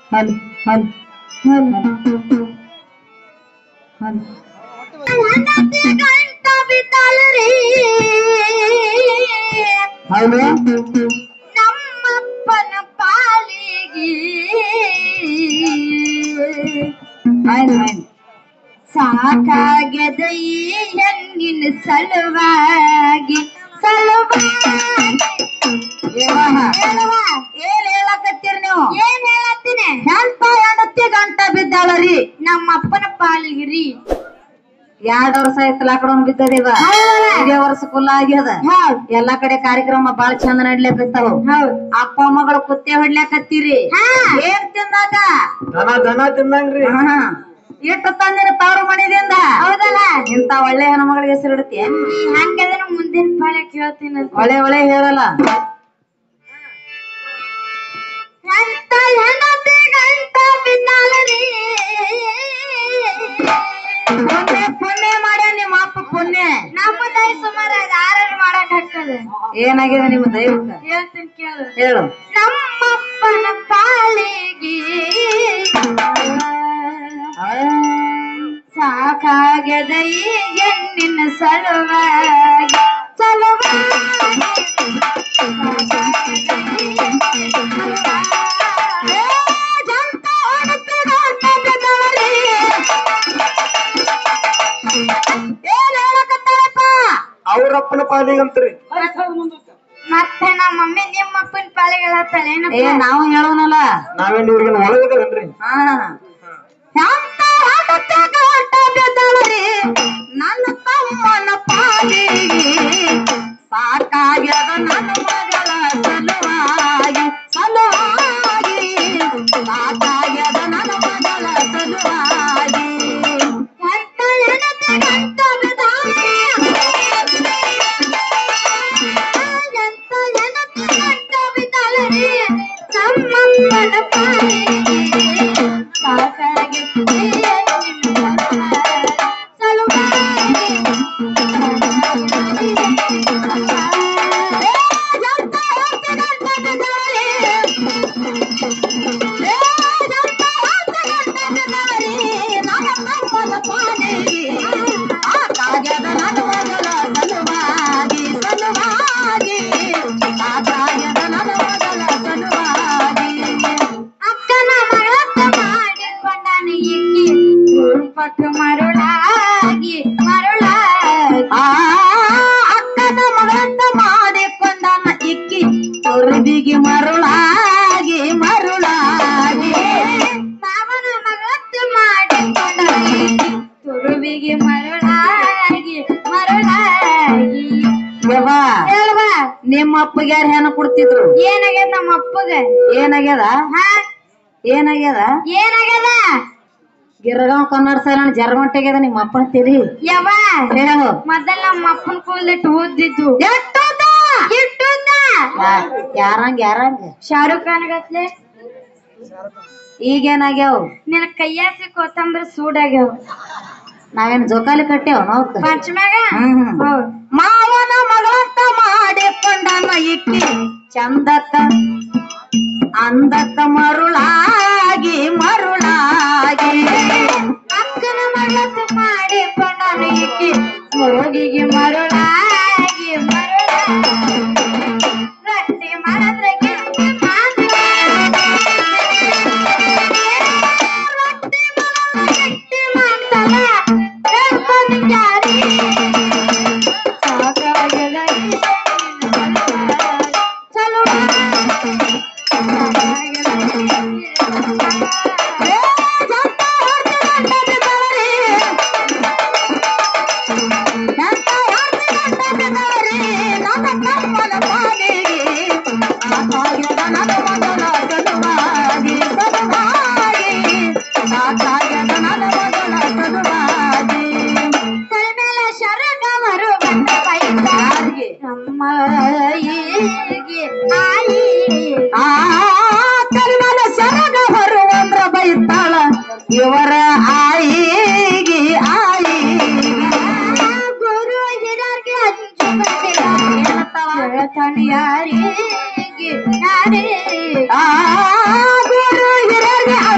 ಹಲ್ ಹಲ್ ಹಲ್ ಹಲ್ ಗಂಟ ಬಿದ್ದಲ್ರಿ ಹೌದು ನಮ್ಮಪ್ಪನ ಪಾಲಿಗೆ ಆಯ್ತು ಆಯ್ತು ಸಾಕಾಗ್ಯದ ಈ ಹೆಣ್ಣಿನ ಸಲುವಾಗಿ ಸಲುವಾಗಿ ಏವಾಹ ಹೇಳುವ ಏನ್ ಹೇಳಕತ್ತೀರಿ ನೀವು ಏನ್ ಹೇಳತ್ತೀನಿ ಎಂತ ಹೆಂಡತಿ ಗಂಟ ಬಿದ್ದಾಳರಿ ನಮ್ಮ ಅಪ್ಪನ ಪಾಲಿಗಿರಿ ಎರಡ್ ವರ್ಷ ಆಯ್ತು ಲಾಕ್ಡೌನ್ ಬಿದ್ದದಿವ ಇದೇ ವರ್ಷ ಫುಲ್ ಆಗ್ಯದ ಹೌದ್ ಎಲ್ಲಾ ಕಡೆ ಕಾರ್ಯಕ್ರಮ ಬಾಳ ಚಂದ ನಡ್ಲಿಕತ್ತಾವ ಹೌದ್ ಅಪ್ಪ ಮಗಳು ಕುತ್ತೆ ಹೊಡ್ಲಾಕತ್ತೀರಿ ಹಾ ಏನ್ ತಿಂದಾಗ ದನ ದನ ತಿಂದಂಗ್ರಿ ಹಾ. ಇಟ್ಟು ತಂದಿನ ತವರು ಮಣಿದಿಂದ ಹೌದಲ್ಲ ಇಂತ ಒಳ್ಳೆ ಹೆಣ್ಮಗಳಿಗೆ ಹೆಸರು ಇಡ್ತೀಯ ನೀ ಹಂಗಂದ್ರೆ ಮುಂದಿನ ಪಾಲ ಕೇಳ್ತೀನಿ ಒಳ್ಳೆ ಒಳ್ಳೆ ಹೇಳಲ್ಲ ಅಂತ ಹೆಣತಿ ಗಂಟ ಬಿದ್ದಾಳರಿ ಪುಣ್ಯ ಪುಣ್ಯ ಮಾಡ್ಯ ನಿಮ್ಮ ಅಪ್ಪ ಪುಣ್ಯ ನಮ್ಮ ತಾಯಿ ಸುಮಾರು ಆರನ್ನು ಮಾಡಕ್ ಹಾಕದ ಏನಾಗಿದೆ ನಿಮ್ಮ ದೈವಕ್ಕ ಹೇಳ್ತೀನಿ ಕೇಳು ಹೇಳು ನಮ್ಮಪ್ಪನ ಪಾಲಿಗೆ ಸಾಕಾಗದ ಈ ಹೆಣ್ಣಿನ ಸಲುವಾಗಿ ಅವ್ರಪ್ಪನ ಪಾಲಿಗಂತ್ರಿ ಮತ್ತೆ ನಮ್ಮ ಮಮ್ಮಿ ನಿಮ್ಮ ಅಪ್ಪನ ಪಾಲಿಗೆ ಹೇಳತ್ತಾಳೆ ಏ ನಾವು ಹೇಳೋನಲ್ಲ ನಾವೇನ್ ಇವ್ರಿಗೆ ಒಳಗದನ್ರಿ ಹಾ ಶಾಂತ ಆಟಕ್ಕೆ ಗಾಟ ಬಿದ್ದಳರಿ ನನ್ನ ತಮ್ಮನ ಪಾಲಿಗೆ ಸಾಕಾಗ್ಯದ ನನ್ನ ಮಗಳ ಸಲುವಾಗಿ ಸಲುವಾಗಿ ಸಾಕಾಗ್ಯದ ನನ್ನ ಮಗಳ ಸಲುವಾಗಿ ಅಂತ ಹೆಣತಿ ಗಂಟ ಬಿದ್ದಾಳೆ. ಅಂತ ಹೆಣತಿ ಗಂಟ ಬಿದ್ದಾಳರಿ. ನಮ್ಮಪ್ಪನ ಪಾಲಿಗೆ ಸಾಕಾಗಿತ್ತು ನಿನ್ನ ಸಲುವಾಗಿ. ಅಕ್ಕನ ಮಗಳತ್ತ ಮಾಡಿಕೊಂಡಾನ ಈಕಿ ಉರುಪಟ್ಟು ಮರುಳಾಗಿ ಮರುಳಾಗಿ ಅಕ್ಕನ ಮಗಳಂತ ಮಾಡಿಕೊಂಡನ ಇಕ್ಕಿ ತೊರದಿಗೆ ಮರುಳಾಗಿ ಮರುಳಾಗಿ ಮಾವನ ಮಗಳತ್ತ ಮಾಡಿಕೊಂಡಾನ ಈಕಿ ತುರುವಿಗೆ ಮರುಳಾಗಿ ಮರುಳಾಗಿ ಯವ್ವ ಹೇಳುವ ನಿಮ್ಮ ಅಪ್ಪಗೆ ಯಾರು ಹೆಣ್ಣು ಕೊಡ್ತಿದ್ರು ಏನಾಗ್ಯದ ನಮ್ಮ ಅಪ್ಪಗ ಏನಾಗ್ಯದ ಹಾ ಏನಾಗ್ಯದ ಏನಾಗ್ಯದ ಗಿರಗಾಂವ್ ಕನ್ನಡ ಸೈಲನ್ ಜರ್ಮಂಟೆಗ್ಯದ ನಿಮ್ಮ ಅಪ್ಪನ ತಿರಿ ಯವ್ವ ಹೇಳು ಮೊದಲ ನಮ್ಮ ಅಪ್ಪನ ಕೂದಲಿಟ್ಟು ಓದಿದ್ದು ಎಷ್ಟುದ್ದ? ಇಟ್ಟುದ್ದ ಯಾ- ಯಾರಂಗ್ ಯಾರಂಗ್ ಶಾರುಖ್ ಖಾನ್ ಗತ್ಲೆ ಈಗೇನಾಗ್ಯಾವ ನಿನ್ನ ಕೈಯಾಸಿ ಕೊತ್ತಂಬರಿ ಸೂಡಾಗ್ಯಾವ ನಾವೇನ್ ಜೋಕಾಲಿ ಕಟ್ಟೇವ್ ನೋಡ್ಕ ಪಂಚಮ್ಯಾಗ ಹ್ಮ್ ಹೌದ್ ಮಾವನ ಮಗಳಂತ ಮಾಡಿಕೊಂಡನ ಇಕ್ಕಿ ಚಂದಕ್ಕ ಅಂದಕ್ಕ ಮರುಳಾಗಿ ಮರುಳಾಗಿ ಅಕ್ಕನ ಮಗಳತ್ತು ಮಾಡಿ ಕೊಂಡನ ಈಕಿ ಮುರುಗಿಗೆ ಮರುಳಾಗಿ ಮರುಳಾಗಿ ರೊಟ್ಟಿ ಮಾಡಿದ್ರೆ ಗಿಟ್ಟಿ ಮಾಡಿದ್ರೆ ರೊಟ್ಟಿ ಮಾಡಿದ್ರೆ ಗಿಟ್ಟಿ ಮಾಡ್ತಾಳ ಹೇಳ್ಕೊಂಡು ಜಾರಿ ಸಾಕಾಗ್ಯದ ಈ ಸಲುವಾಗಿ. ತಲೆ ಮೇಲೆ ಶರಗವರು ಬಂದ ಬೈದಾರಿಗೆ ನಮ್ಮ ಈಗೆ ಆಯಿ ಸರಗ ಹೊರುವಂದ್ರ ಬೈತಾಳ ಇವರ ಆಯಿಗಿ ಆಯಿಗಿ ಗುರು ಹಿರರಿಗೆ ಅಂಜು ಬಂದಿಲ್ಲ ಯಾರಿಗೆ ಯಾರಿಗೆ ಆ ಗುರು ಹಿರಿಯರಿಗೆ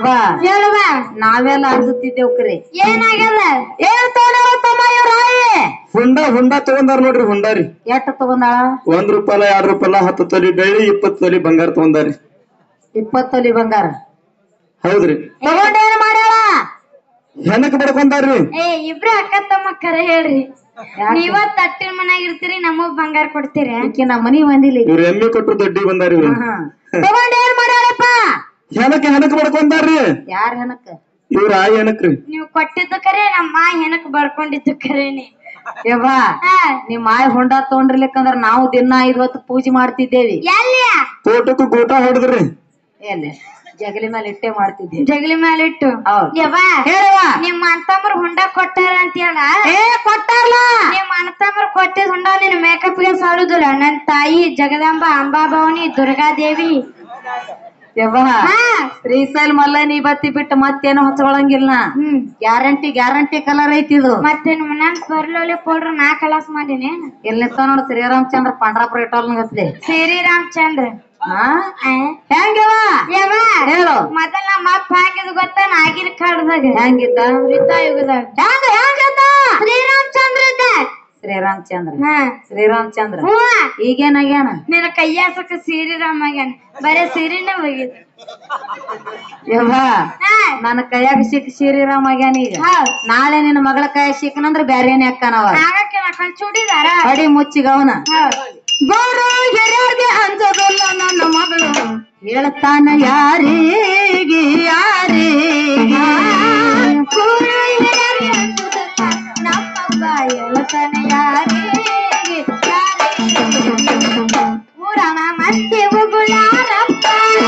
ಯವ್ವ ಹೇಳುವ ನಾವೆಲ್ಲ ಅಂಜುತ್ತಿದ್ದೇವ್ ಕರೆ ಏನಾಗ್ಯದ ಏನ್ ತಗೊಂಡಾರ ತಮ್ಮ ಇವ್ರ ಆಯಿ ಹುಂಡ ಹುಂಡ ತಗೊಂಡಾರ ನೋಡ್ರಿ ಹುಂಡಾರಿ ಎಷ್ಟ ತಗೊಂಡಾಳ ಒಂದ್ ರೂಪಾಯಿ ಎರಡ್ ರೂಪಾಯಿ ಹತ್ತು ತೊಲಿ ಬೆಳ್ಳಿ ಇಪ್ಪತ್ತು ತೊಲಿ ಬಂಗಾರ ತಗೊಂಡಾರಿ ಇಪ್ಪತ್ ತೊಲಿ ಬಂಗಾರ ಹೌದ್ರಿ ತಗೊಂಡೇನ್ ಮಾಡ್ಯಾಳ ಹೆಣಕ್ ಬಡ್ಕೊಂಡಾರ್ರಿ ಏ ಇಬ್ರು ಅಕ್ಕ ತಮ್ಮ ಕರೆ ಹೇಳ್ರಿ ಯಾಕೆ? ನೀವ ತಟ್ಟಿನ ಮನ್ಯಾಗ ಇರ್ತೀರಿ ನಮಗ್ ಬಂಗಾರ ಕೊಡ್ತೀರಿ ಈಕಿ ನಮ್ಮ ಮನಿ ಬಂದಿಲ್ಲ ಈಗ. ಇವ್ರ ಎಮ್ಮಿ ಕೊಟ್ಟು ದೊಡ್ಡಿ ಬಂದಾರಿ ಇವ್ರು ಹಾ. ತಗೊಂಡೇನ್ ಮಾಡ್ಯಾಳಪ್ಪ ಹೆಣಕ್ ಹೆಣಕ್ ಬಡ್ಕೊಂಡಾರ್ರಿ ಯಾರ ಹೆಣಕ್ಕ ಇವ್ರ ಆಯಿ ಹೆಣಕ್ರಿ ನೀವು ಕೊಟ್ಟಿದ್ದು ಕರೆ ನಮ್ಮ ಹೆನಕ್ ಬರ್ಕೊಂಡಿದ್ದು ಕರೇನಿ ಯವ್ವ ಹಾ ನಿಮ್ ಮಾಯ ಹೊಂಡ ತಗೊಂಡಿರ್ಲಿಕ್ಕಂದ್ರ ನಾವು ದಿನ ಐದ್ ಹೊತ್ತು ಪೂಜೆ ಮಾಡ್ತಿದ್ದೇವಿ ಎಲ್ಲಿ ತೋಟಕ್ಕೂ ಗೋಟ ಹೊಡೆದ್ರಿ ಎಲ್ಲಿ ಜಗಲಿ ಮೇಲೆ ಇಟ್ಟೆ ಮಾಡ್ತಿದ್ದೇವಿ ಜಗಲಿ ಮೇಲೆ ಇಟ್ಟು ಹೌದ್ ಯವ್ವ ಹೇಳುವ ನಿಮ್ಮ ಅಣ್ಣತಮ್ಮರ್ ಹುಂಡ ಕೊಟ್ಟಾರ ಅಂತ ಹೇಳ ಏ ಕೊಟ್ಟಾರ್ಲ ನಿಮ್ಮ ಅಣ್ಣತಮ್ಮರ್ ಕೊಟ್ಟಿದ್ ಹುಂಡ ನಿನ್ ಮೇಕಪ್ ಗೆ ಸಾಡುದಿಲ್ಲ ನನ್ ತಾಯಿ ಜಗದಾಂಬ ಅಂಬಾಭವಾನಿ ದುರ್ಗಾದೇವಿ ಯವ್ವ ಹಾ ಶ್ರೀಶೈಲ್ ಮಲ್ಲ ನೀ ಬತ್ತಿ ಬಿಟ್ಟು ಮತ್ತೇನು ಹಚ್ಕೊಳಂಗಿಲ್ಲ ಹ್ಮ್ ಗ್ಯಾರಂಟಿ ಗ್ಯಾರಂಟಿ ಕಲರ್ ಐತಿ ಇದು ಮತ್ತೆ ನಿಮ್ಮ ನನ್ ಬರ್ಲೋಲಿ ಪೌಡ್ರ್ ನಾ ಕಲಾಸ್ ಮಾಡೀನಿ ಎಲ್ಲಿ ನಿಂತ ನೋಡು ಶ್ರೀರಾಮಚಂದ್ರ ಪಾಂಡ್ರಾಪುರ ಇಟ್ಟೋಲ್ ಗತ್ಲೆ ಶ್ರೀ ರಾಮಚಂದ್ರ ಹಾ ಹೆಂಗವ ಯವ್ವ ಹೇಳು ಮೊದಲ ನಮ್ಮ ಅಪ್ಪ ಹಾಕಿದ್ ಗೊತ್ತ ಆಗಿನ ಕಾಡ್ದಾಗ ಹೆಂಗಿದ್ದ ತ್ರೇತಾಯುಗದಾಗ ಹೆಂಗ ಹೆಂಗದ ಶ್ರೀರಾಮಚಂದ್ರ ಇದ್ದ ಶ್ರೀರಾಮಚಂದ್ರ ಹಾ ಶ್ರೀರಾಮಚಂದ್ರ ಹ್ಞೂ ಈಗೇನಾಗ್ಯಾನ ನಿನ್ನ ಕೈಯಾಸಕ ಸೀರಿ ರಾಮಗ್ಯಾನ ಬರೇ ಸೀರಿನ ಹೋಗಿದ್ ಯವ್ವ ಹಾ ನನ್ನ ಕೈಯಾಗ ಸಿಕ್ ಶ್ರೀರಾಮ ಆಗ್ಯಾನ ಈಗ ಹೌದ್ ನಾಳೆ ನಿನ್ನ ಮಗಳ ಕೈ ಸಿಕ್ಕನಂದ್ರ ಬ್ಯಾರೇನೆ ಅಕ್ಕನವ ಆಗಕ್ಕೆ ನಕಲ್ ಚೂಡಿದಾರ ಅಡಿ ಮುಚ್ಚಿಗವನ ಹೌದ್ ಗೋರು ಹಿರಿಯರ್ಗೆ ಅಂಜೋದಿಲ್ಲ ನನ್ನ ಮಗಳು ಹೇಳ್ತಾನ ಯಾರಿಗೆ ಯಾರಿಗೆ ಕೂರು ಹಿರಿಯರಿಗೆ ಅಂಜುದಿಲ್ಲ ನಮ್ಮವ್ವ ಹೇಳ್ತಾನೆ ಯಾರಿಗೆ ಯಾರಿಗೆ ಊರನ ಮಂದಿ ಉಗುಳಾರಪ್ಪ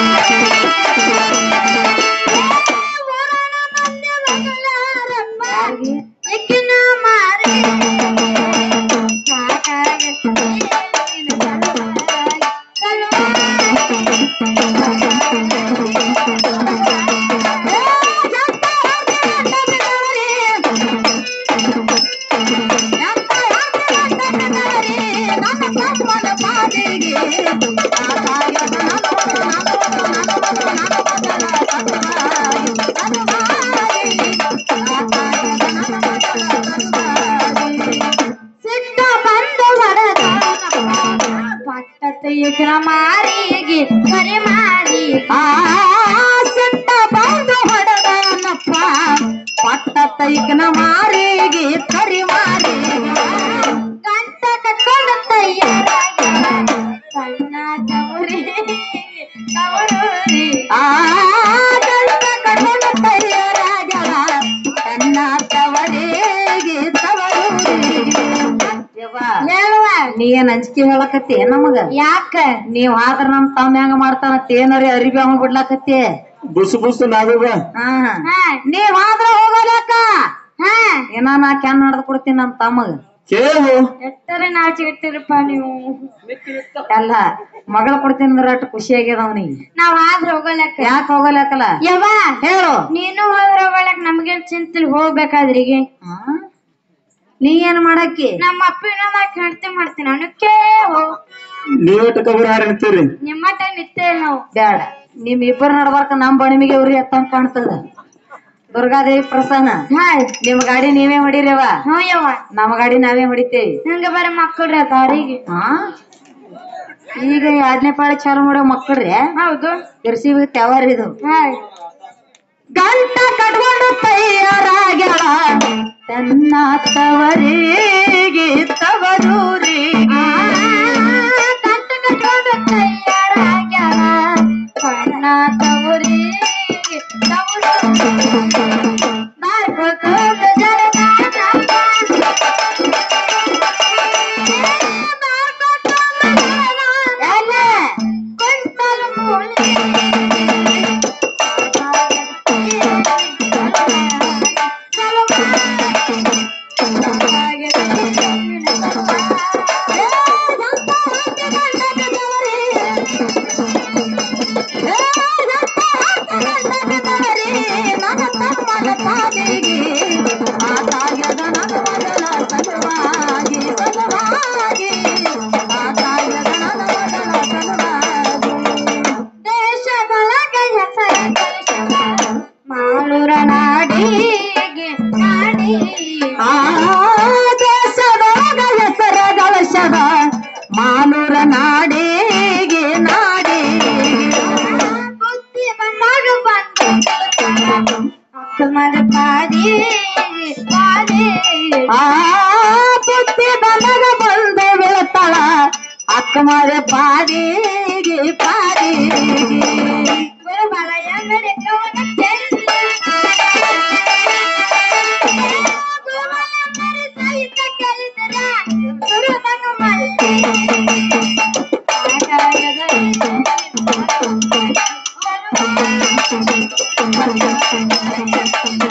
ಊರನ ಮಂದಿ ಉಗುಳಾರಪ್ಪ ಇಕ್ಕಿನ ಮಾರಿ ಸಾಕಾಗೈತಿ ನಿನ್ನ ಸಲುವಾಗಿ, ಸಿಟ್ಟ ಬಂದು ಹೊಡೆದ ಪಟ್ಟದ ಈಗಿನ ಮಾರಿಗೆ ಕರೆ ಮಾಡಿ ಆ ಸಿಟ್ಟ ಬಂದು ಹೊಡೆದನಪ್ಪ ಪಟ್ಟ ತೈಕನ ಮಾರಿಗೆ ಕರಿ ಮಾರಿ ಗಂಟ ಕಟ್ಕೊಂಡು ತಯ್ಯಾರಾಗಿ ಸಣ್ಣ ತವರಿಗೆ ತವರೂರಿ ಆ ಗಂಡ ಕಣ್ಣನ ತಯ್ಯರಾಗ್ಯಾಳ ತನ್ನ ತವರಿಗೆ ತವರೂರಿಗೆ ಯವ್ವ, ಹೇಳುವ ನೀ ಏನ್ ಅಂಜಿಕೆ ಹೇಳಕತ್ತಿ ನಮಗ ಯಾಕ ನೀವ್ ಆದ್ರ ನಮ್ ತಮ್ಮ ಹೆಂಗ ಮಾಡ್ತಾನ ತೇನರಿ ಅರಿಬಿ ಅವ ಬಿಡ್ಲಾಕತ್ತಿ ಬುಸು ಬುಸು ನಾವೇವ ಹಾ ಹಾ ನೀವ್ ಆದ್ರ ಹೋಗಲಕ್ಕ ಹಾ ಏನ ನಾ ಕ್ಯಾನ್ ನಡ್ದ್ ಕೊಡ್ತೀನಿ ನಮ್ ತಮ್ಮಗ ಕೇಳು ಎಷ್ಟರ ನಾಚಿಗಿಟ್ಟಿರಪ್ಪ ನೀವು ಎಲ್ಲ ಮಗಳ ಕೊಡ್ತೀನಿ ಅಂದ್ರೆ ಅಷ್ಟು ಖುಷಿ ಆಗ್ಯದ ಅವನಿಗೆ ನಾವ್ ಆದ್ರ ಹೋಗಲಕ್ಕ ಯಾಕೆ ಹೋಗಲಕ್ಕಲ್ಲ ಯವ್ವ ಹೇಳು ನೀನು ಹೋದ್ರ ಹೋಗಲಕ್ ನಮ್ಗೇನ್ ಚಿಂತಿಲ್ ಹೋಗ್ಬೇಕಾದ್ರಿಗೆ ಆ? ನೀ ಏನ್ ಮಾಡಕ್ಕಿ ನಮ್ಮ ಅಪ್ಪಿನ ನಾ ಹೆಂಡ್ತಿ ಮಾಡ್ತೀನಿ ಅವನಕ್ಕೆ ಹೋ ನೀವಟ್ಟ ಕಬರ್ ಯಾರು ಹೇಳ್ತೀರಿ ನಿಮ್ಮಟ ನಿತ್ಯ ನಾವು ಬ್ಯಾಡ ನಿಮ್ ಇಬ್ಬರ ನಡ್ಬಾರ್ಕ ನಮ್ ಬಣಿಮಿಗೆ ಉರಿ ಎತ್ತಂಗ್ ಕಾಣ್ತದ ದುರ್ಗಾದೇವಿ ಪ್ರಸನ್ನ ಹಾಯ್ ನಿಮ್ ಗಾಡಿ ನೀವೇ ಹೊಡಿರವ ಹ್ಞೂ ಯವ್ವ ನಮ್ಮ ಗಾಡಿ ನಾವೇ ಹೊಡಿತೇವಿ ಹಂಗ ಬರ ಮಕ್ಕಳ್ರ ದಾರಿಗೆ ಹಾ ಈಗ ಎರಡನೇ ಪಾಳಿ ಚಾಲು ಮಾಡೋ ಮಕ್ಕಳ್ರಿ ಹೌದು ಇರ್ಸಿ ತೆವರ್ ಇದು ಹಾಯ್ ಗಂಟ ಕಟ್ಕೊಂಡು ತಯ್ಯಾರಾಗ್ಯಾಳ ತನ್ನ ತವರಿಗೆ ತವರೂರಿಗೆ ಕಂಟ ಕಟ್ಕೊಂಡು ತಯ್ಯಾರಾಗ್ಯಾಳ ಸಣ್ಣ ತವರಿಗೆ ಬಾರ್ಕೋದು ಜರದಾನಪ್ಪ. ಬಾರ್ಕೋದು ಎಲ್ಲ ಕುಂತಲು ಮೂಲೆ. ದೇಶದೊಳಗೆ ಹೆಸರು ಗಳಿಸಿದ ಅಕ್ಕಲ್ಮಾದ ಪಾದಿ ಪಾದಿ ಆ ಬುದ್ಧಿ ಬಂದಾಗ ಬಂದು ಬೀಳ್ತಾಳ ಅಕ್ಕ ಮಾರೆ ಪಾದಿಗೆ ಪಾದಿಗೆ ಗುರುಬಲಯ ಮೆರೆಕವನ ಚೆಲ್ಲ. ಗುರುಬಲ ಮೆರೆ ಸಹಿತ ಕಲಿತರ ಗುರುಬನ ಮಲ್ಲಿ. ಆಕಾಶದ